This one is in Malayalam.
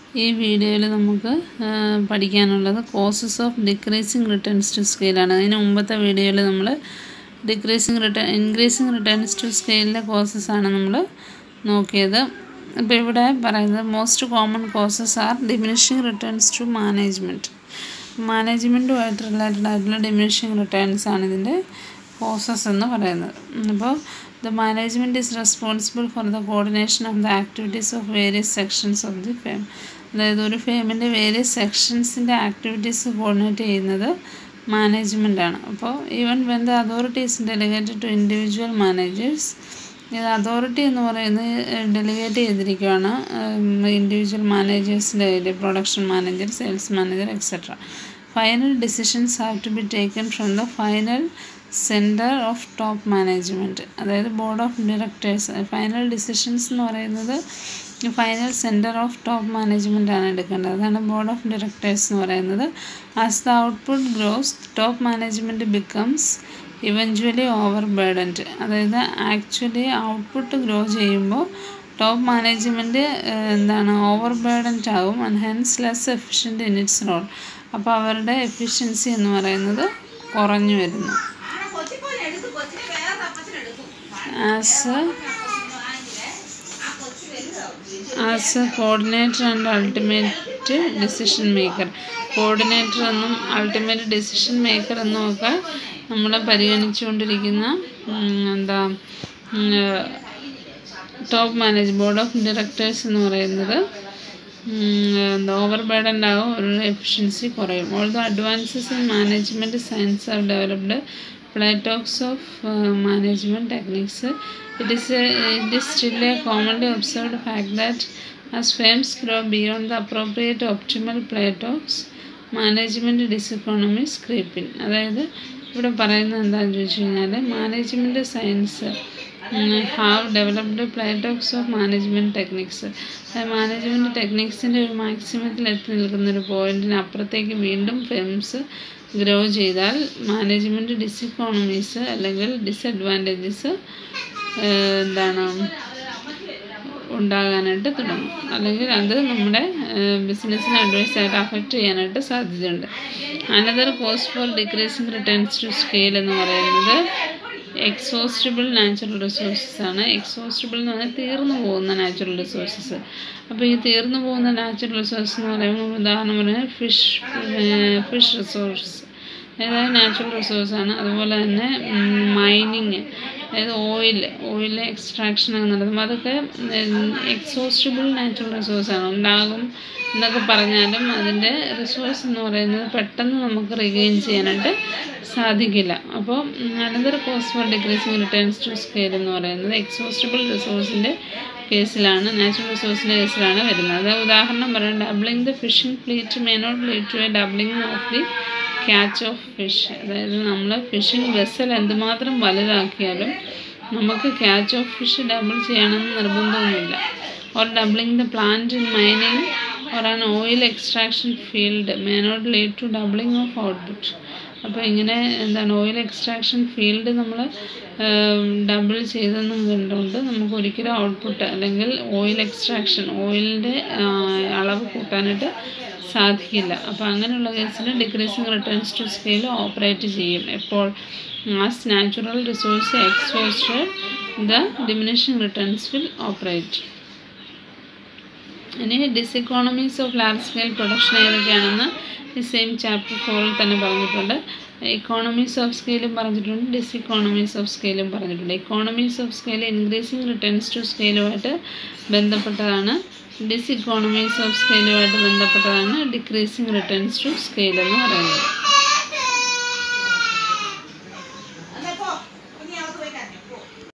ഈ വീഡിയോയിൽ നമുക്ക് ആ, പഠിക്കാനുള്ളത് causes of decreasing returns to സ്കെയിലാണ് അതിന് മുമ്പത്തെ വീഡിയോയിൽ നമ്മൾ decreasing return increasing returns to സ്കെയിലിലെ കോസസ് ആണ് നമ്മൾ നോക്കിയത് അപ്പോൾ ഇവിടെ പറയുന്നത് most common causes are diminishing returns to management മാനേജ്മെൻറ്റുമായിട്ട് റിലേറ്റഡ് ആയിട്ടുള്ള ഡിമിനിഷിങ് റിട്ടേൺസ് ആണ് ഇതിൻ്റെ കോസസ് എന്ന് പറയുന്നത് അപ്പോൾ the management is responsible for the coordination of the activities of various sections of the firm അതായത് ഒരു ഫേമിൻ്റെ വേരിയസ് സെക്ഷൻസിൻ്റെ ആക്ടിവിറ്റീസ് കോർഡിനേറ്റ് ചെയ്യുന്നത് മാനേജ്മെൻ്റ് ആണ് അപ്പോൾ even when the authorities delegated to individual managers ഇത് അതോറിറ്റി എന്ന് പറയുന്നത് ഡെലിഗേറ്റ് ചെയ്തിരിക്കുകയാണ് ഇൻഡിവിജ്വൽ മാനേജേഴ്സിൻ്റെ കയ്യിൽ production manager sales manager etcetera final decisions have to be taken from the final centre of top management അതായത് board of directors final decisions എന്ന് പറയുന്നത് final centre of top management ആണ് എടുക്കേണ്ടത് അതാണ് ബോർഡ് ഓഫ് ഡയറക്ടേഴ്സ് എന്ന് പറയുന്നത് as the output grows top management becomes eventually overburdened അതായത് ആക്ച്വലി ഔട്ട്പുട്ട് ഗ്രോ ചെയ്യുമ്പോൾ ടോപ്പ് മാനേജ്മെൻറ്റ് എന്താണ് ഓവർ ബേഡൻഡ് ആകും and hence less efficient in its role അപ്പോൾ അവരുടെ എഫിഷ്യൻസി എന്ന് പറയുന്നത് കുറഞ്ഞു വരുന്നു as as a coordinator and ultimate decision maker coordinator എന്നും അൾട്ടിമേറ്റ് ഡിസിഷൻ മേക്കർ എന്നും ഒക്കെ നമ്മൾ പരിഗണിച്ചുകൊണ്ടിരിക്കുന്ന ഉം, എന്താ top manage board of directors എന്ന് പറയുന്നത് എന്താ ഓവർ ബേഡൻഡ് ആകും ഒരു എഫിഷ്യൻസി കുറയും although advances in management science have developed plethora of management techniques it is it is still a commonly observed fact that as firms grow beyond the appropriate optimal plethora management diseconomies creep in അതായത് ഇവിടെ പറയുന്നത് എന്താണെന്ന് ചോദിച്ചു കഴിഞ്ഞാൽ management science have developed plethora of management techniques management ടെക്നിക്സിൻ്റെ ഒരു മാക്സിമത്തിൽ എത്തി നിൽക്കുന്ന ഒരു പോയിന്റിന് അപ്പുറത്തേക്ക് വീണ്ടും ഫെംസ് ഗ്രോ ചെയ്താൽ മാനേജ്മെൻറ്റ് ഡിസിക്കോണമീസ് അല്ലെങ്കിൽ ഡിസഡ്വാൻറ്റേജസ് എന്താണ് ഉണ്ടാകാനായിട്ട് തുടങ്ങും അല്ലെങ്കിൽ അത് നമ്മുടെ ബിസിനസ്സിന് അഡ്വൈസായിട്ട് അഫക്റ്റ് ചെയ്യാനായിട്ട് സാധ്യതയുണ്ട് another cause for decreasing returns to scale എന്ന് പറയുന്നത് എക്സോസ്റ്റബിൾ നാച്ചുറൽ റിസോഴ്സസ് ആണ് എക്സോസ്റ്റബിൾ എന്ന് പറഞ്ഞാൽ തീർന്നു പോകുന്ന നാച്ചുറൽ റിസോഴ്സസ് അപ്പോൾ ഈ തീർന്നു പോകുന്ന നാച്ചുറൽ റിസോഴ്സ് എന്ന് പറയുമ്പോൾ ഉദാഹരണം പറഞ്ഞാൽ ഫിഷ് ഫിഷ് റിസോഴ്സ് അതായത് നാച്ചുറൽ റിസോഴ്സാണ് അതുപോലെ തന്നെ മൈനിങ് അതായത് ഓയിൽ ഓയിൽ എക്സ്ട്രാക്ഷൻ ഒക്കെ നടത്തുമ്പോൾ അതൊക്കെ എക്സോസ്റ്റബിൾ നാച്ചുറൽ റിസോഴ്സാണ് ഉണ്ടാകും എന്നൊക്കെ പറഞ്ഞാലും അതിൻ്റെ റിസോഴ്സ് എന്ന് പറയുന്നത് പെട്ടെന്ന് നമുക്ക് റിഗെയിൻ ചെയ്യാനായിട്ട് സാധിക്കില്ല അപ്പോൾ another cause for decreasing returns to scale എന്ന് പറയുന്നത് എക്സോസ്റ്റബിൾ റിസോഴ്സിൻ്റെ കേസിലാണ് നാച്ചുറൽ റിസോഴ്സിൻ്റെ കേസിലാണ് വരുന്നത് അത് ഉദാഹരണം പറയാം doubling the fishing fleet may not lead to a doubling of the catch of fish അതായത് നമ്മൾ ഫിഷിംഗ് വെസൽ എന്തുമാത്രം വലുതാക്കിയാലും നമുക്ക് ക്യാച്ച് ഓഫ് ഫിഷ് ഡബിൾ ചെയ്യണമെന്ന് നിർബന്ധമൊന്നുമില്ല or doubling the plant in mining or an oil extraction field may not lead to doubling of output അപ്പോൾ ഇങ്ങനെ എന്താണ് ഓയിൽ എക്സ്ട്രാക്ഷൻ ഫീൽഡ് നമ്മൾ ഡബിൾ ചെയ്തെന്നും കണ്ടുകൊണ്ട് നമുക്ക് ഒരിക്കലും ഔട്ട്പുട്ട് അല്ലെങ്കിൽ ഓയിൽ എക്സ്ട്രാക്ഷൻ ഓയിലിൻ്റെ അളവ് കൂട്ടാനായിട്ട് സാധിക്കില്ല അപ്പോൾ അങ്ങനെയുള്ള കേസിൽ decreasing returns to scale operate ചെയ്യും എപ്പോൾ as natural resource exhausted the diminishing returns will operate ഇനി diseconomies of large scale production ഏതൊക്കെയാണെന്ന് ഈ സെയിം ചാപ്റ്റർ ഫോറിൽ തന്നെ പറഞ്ഞിട്ടുണ്ട് ഇക്കോണമീസ് ഓഫ് സ്കെയിലും പറഞ്ഞിട്ടുണ്ട് ഡിസിക്കോണമീസ് ഓഫ് സ്കെയിലും പറഞ്ഞിട്ടുണ്ട് economies of scale increasing returns to സ്കെയിലുമായിട്ട് ബന്ധപ്പെട്ടതാണ് ഡിസിക്കോണമീസ് ഓഫ് സ്കെയിലുമായിട്ട് ബന്ധപ്പെട്ടതാണ് ഡിക്രീസിങ് റിട്ടേൺസ് ടു സ്കെയിൽ എന്ന് പറയുന്നത്